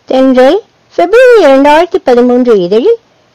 தென்றல் பிப்ரவரி இரண்டாயிரத்தி பதிமூன்று இதழில்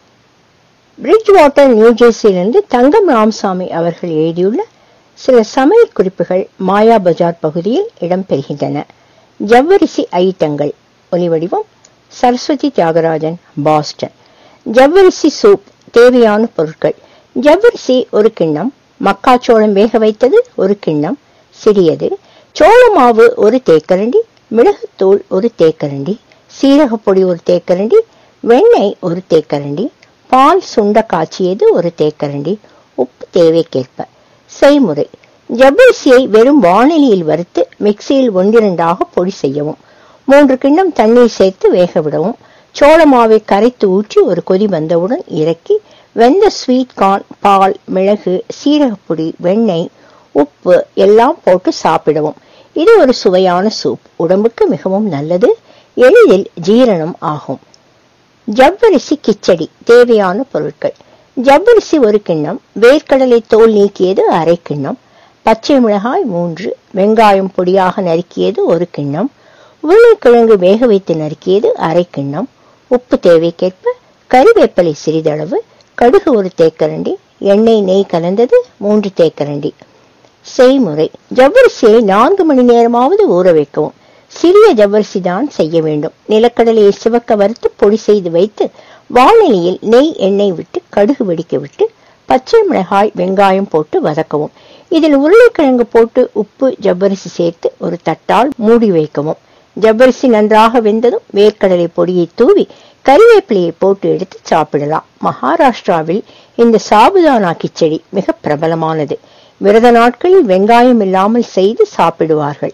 பிரிட்ஜ் வாட்டர் நியூஜெர்சியிலிருந்து தங்கம் ராமசாமி அவர்கள் எழுதியுள்ள சில சமையல் குறிப்புகள் மாயா பஜார் பகுதியில் இடம்பெறுகின்றன ஜவ்வரிசி ஐட்டங்கள் ஒலிவடிவம் சரஸ்வதி தியாகராஜன் பாஸ்டன் ஜவ்வரிசி சூப் தேவையான பொருட்கள் ஜவ்வரிசி ஒரு கிண்ணம் மக்காச்சோளம் வேக வைத்தது ஒரு கிண்ணம் சிறியது சோள மாவு ஒரு தேக்கரண்டி மிளகுத்தூள் ஒரு தேக்கரண்டி சீரகப்பொடி ஒரு தேக்கரண்டி வெண்ணெய் ஒரு தேக்கரண்டி பால் சுண்ட காய்ச்சியது ஒரு தேக்கரண்டி உப்பு தேவைக்கேற்ப செய்முறை ஜவ்வரிசியை வெறும் வானிலையில் வறுத்து மிக்சியில் ஒன்றிரண்டாக பொடி செய்யவும் மூன்று கிண்ணம் தண்ணீர் சேர்த்து வேக விடவும் சோள மாவை கரைத்து ஊற்றி ஒரு கொதி வந்தவுடன் இறக்கி வெந்த ஸ்வீட் கார்ன் பால் மிளகு சீரகப்பொடி வெண்ணெய் உப்பு எல்லாம் போட்டு சாப்பிடவும் இது ஒரு சுவையான சூப் உடம்புக்கு மிகவும் நல்லது எளிதில் ஜீரணம் ஆகும் ஜவ்வரிசி கிச்சடி தேவையான பொருட்கள் ஜவ்வரிசி ஒரு கிண்ணம் வேர்க்கடலை தோல் நீக்கியது அரை கிண்ணம் பச்சை மிளகாய் மூன்று வெங்காயம் பொடியாக நறுக்கியது ஒரு கிண்ணம் உருளைக்கிழங்கு வேக வைத்து நறுக்கியது அரை கிண்ணம் உப்பு தேவைக்கேற்ப கறிவேப்பிலை சிறிதளவு கடுகு ஒரு தேக்கரண்டி எண்ணெய் நெய் கலந்தது மூன்று தேக்கரண்டி செய்முறை ஜவ்வரிசியை நான்கு மணி நேரமாவது ஊற வைக்கவும் சிறிய ஜவ்வரிசி தான் செய்ய வேண்டும் நிலக்கடலையை சிவக்க வறுத்து பொடி செய்து வைத்து வானிலையில் நெய் எண்ணெய் விட்டு கடுகு வெடிக்க விட்டு பச்சை மிளகாய் வெங்காயம் போட்டு வதக்கவும் இதில் உருளைக்கிழங்கு போட்டு உப்பு ஜவ்வரிசி சேர்த்து ஒரு தட்டால் மூடி வைக்கவும் ஜவ்வரிசி நன்றாக வெந்ததும் வேர்க்கடலை பொடியை தூவி கறிவேப்பிலையை போட்டு எடுத்து சாப்பிடலாம் மகாராஷ்டிராவில் இந்த சாபுதானா கிச்சடி மிக பிரபலமானது விரத நாட்களில் வெங்காயம் இல்லாமல் செய்து சாப்பிடுவார்கள்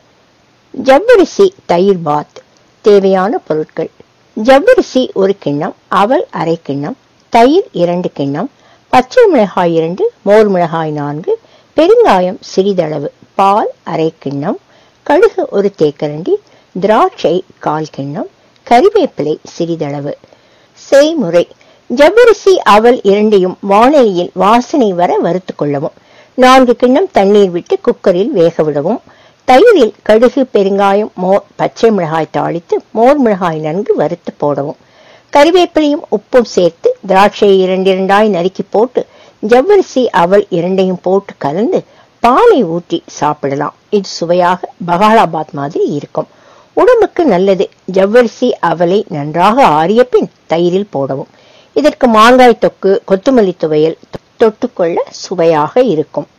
ஜவ்வரிசி தயிர் பாத் தேவையான பொருட்கள் ஜவ்வரிசி ஒரு கிண்ணம் அவல் அரை கிண்ணம் தயிர் இரண்டு கிண்ணம் பச்சை மிளகாய் இரண்டு மோர் மிளகாய் நான்கு பெருங்காயம் சிறிதளவு பால் அரை கிண்ணம் கடுகு ஒரு தேக்கரண்டி திராட்சை கால் கிண்ணம் கறிவேப்பிலை சிறிதளவு செய்முறை ஜவ்வரிசி அவல் இரண்டையும் வானொலியில் வாசனை வர வறுத்து கொள்ளவும் நான்கு கிண்ணம் தண்ணீர் விட்டு குக்கரில் வேக விடவும் தயிரில் கடுகு பெருங்காயம் மோர் பச்சை மிளகாய் தாளித்து மோர் மிளகாய் நன்கு வறுத்து போடவும் கறிவேப்பிலையும் உப்பும் சேர்த்து திராட்சையை இரண்டிரண்டாய் நறுக்கி போட்டு ஜவ்வரிசி அவல் இரண்டையும் போட்டு கலந்து பாலை ஊற்றி சாப்பிடலாம் இது சுவையாக பகாலாபாத் மாதிரி இருக்கும் உடம்புக்கு நல்லது ஜவ்வரிசி அவலை நன்றாக ஆறிய பின் தயிரில் போடவும் இதற்கு மாங்காய் தொக்கு கொத்துமல்லி துவையல் தொட்டுக்கொள்ள சுவையாக இருக்கும்